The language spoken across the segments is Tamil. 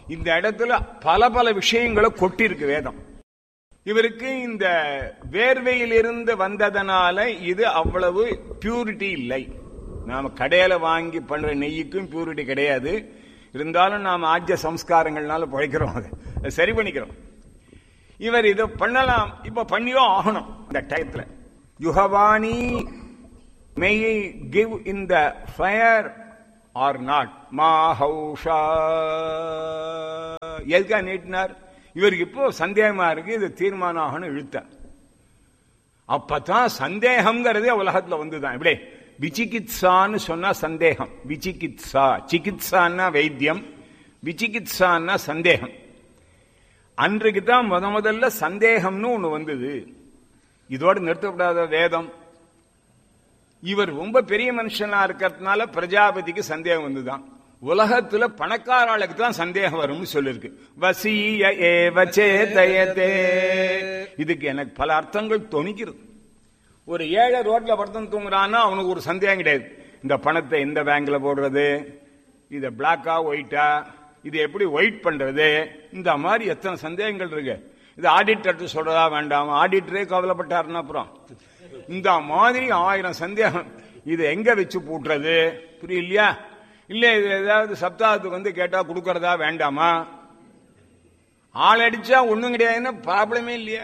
இந்த இடத்துல பல பல விஷயங்களை கொட்டிருக்கு வேதம் இவருக்கு இந்த வேர்வையில் இருந்து வந்ததனால இது அவ்வளவு பியூரிட்டி இல்லை நாம கடையில வாங்கி பண்ற நெய்யுக்கும் பியூரிட்டி கிடையாது இருந்தாலும் நாம் ஆஜ்ய சம்ஸ்காரங்கள்னால பழைக்கிறோம் அது அதை சரி பண்ணிக்கிறோம் இவர் இதை பண்ணலாம் இப்ப பண்ணியோ ஆகணும் இந்த டயத்துல Yugavani may give in the fire or not மாஹௌஷா எதுக்கா நீட்டினார் இவருக்கு இப்போ சந்தேகமா இருக்கு இது தீர்மானம் ஆகணும் இழுத்தார் அப்பதான் சந்தேகம்ங்கிறதே உலகத்துல வந்துதான் இப்படி விசிகித்சான்னு சொன்னா சந்தேகம் விசிகித்சா சிகித்சான்னா வைத்தியம் விசிகித்சான்னா சந்தேகம் அன்றைக்கு தான் முத முதல்ல சந்தேகம்னு ஒண்ணு வந்தது இதோடு நிறுத்தப்படாத வேதம் இவர் ரொம்ப பெரிய மனுஷனா இருக்கிறதுனால பிரஜாபதிக்கு சந்தேகம் வந்துதான் உலகத்துல பணக்கார ஆளுக்கு தான் சந்தேகம் வரும்னு சொல்லிருக்கு வசிய ஏவ சேதயதே இதுக்கு எனக்கு பல அர்த்தங்கள் துணிக்கிறது ஒரு ஏழை ரோட்ல படுத்து தூங்குறான்னா அவனுக்கு ஒரு சந்தேகம் கிடையாது இந்த பணத்தை எந்த பேங்க்ல போடுறது இத பிளாக்கா ஒயிட்டா இது எப்படி ஒயிட் பண்றது இந்த மாதிரி எத்தனை சந்தேகங்கள் இருக்கு இது ஆடிட்டர் சொல்றதா வேண்டாம் ஆடிட்டரே கவலைப்பட்டாருன்னா அப்புறம் இந்த மாதிரி ஆயிரம் சந்தேகம் இது எங்க வச்சு பூட்டுறது புரியலையா இல்ல இது ஏதாவது சப்தாகத்துக்கு வந்து கேட்டா கொடுக்கறதா வேண்டாமா ஆள் அடிச்சா ஒண்ணும் கிடையாதுன்னு ப்ராப்ளமே இல்லையா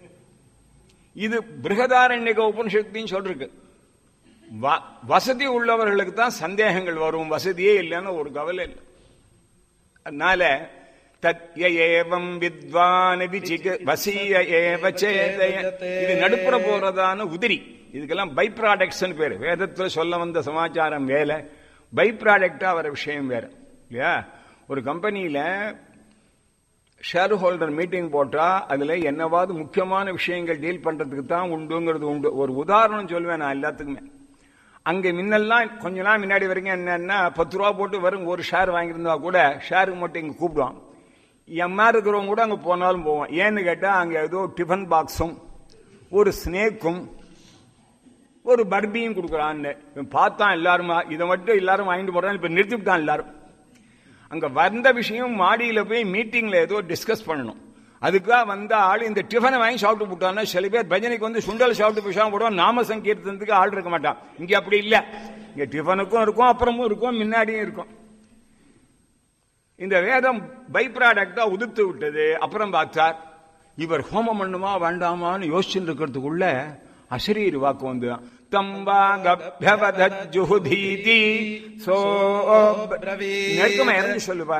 இது பிருகதாரண்யக உபனிஷத்தின்னு சொல்லிருக்கு வ- வசதி உள்ளவர்களுக்கு தான் சந்தேகங்கள் வரும் வசதியே இல்லைன்னு ஒரு கவலை இல்லை அதனால தத்ய ஏவம் வித்வான் விசிக வசிய ஏவ சேதய இது நடுப்புற போறதான உதிரி இதுக்கெல்லாம் பை ப்ராடக்ட்ஸ் பேரு வேதத்துல சொல்ல வந்த சமாச்சாரம் வேலை பை ப்ராடக்டா வர விஷயம் வேற இல்லையா ஒரு கம்பெனியில ஷேர் ஹோல்டர் மீட்டிங் போட்டா அதுல என்னவாவது முக்கியமான விஷயங்கள் டீல் பண்றதுக்கு தான் உண்டுங்கிறது உண்டு ஒரு உதாரணம் சொல்வேன் நான் எல்லாத்துக்குமே அங்க முன்னெல்லாம் கொஞ்ச நாள் முன்னாடி வரைக்கும் என்னன்னா பத்து ரூபா போட்டு வரும் ஒரு ஷேர் வாங்கியிருந்தா கூட ஷேருக்கு மட்டும் இங்க கூப்பிடுவான் என் மாதிரி இருக்கிறவங்க கூட அங்க போனாலும் போவான் ஏன்னு கேட்டா அங்க ஏதோ டிஃபன் பாக்ஸும் ஒரு ஸ்னேக்கும் ஒரு பர்பியும் கொடுக்குறான்னு இவன் பார்த்தான் எல்லாரும் இதை மட்டும் எல்லாரும் வாங்கிட்டு போறான் இப்ப நிறுத்திவிட்டான் எல்லாரும் அங்க வந்த விஷயம் மாடியில போய் மீட்டிங்ல ஏதோ டிஸ்கஸ் பண்ணணும் அதுக்காக வந்த ஆள் இந்த டிஃபனை வாங்கி சாப்பிட்டு போட்டான்னா சில பேர் பஜனைக்கு வந்து சுண்டல் சாப்பிட்டு பேசாம போடுவோம் நாம சங்கீர்த்தனத்துக்கு ஆள் இருக்க மாட்டான் இங்க அப்படி இல்ல இங்க டிஃபனுக்கும் இருக்கும் அப்புறமும் இருக்கும் முன்னாடியும் இருக்கும் இந்த வேதம் பை ப்ராடக்டா உதிர்த்து விட்டது அப்புறம் பார்த்தார் இவர் ஹோமம் பண்ணுமா வேண்டாமான்னு யோசிச்சுட்டு இருக்கிறதுக்குள்ள அசரீர் வாக்கு வந்து தம்பாகபியவதஜுஹுதீதி சோ நெருக்கமா இறங்கி சொல்லுவா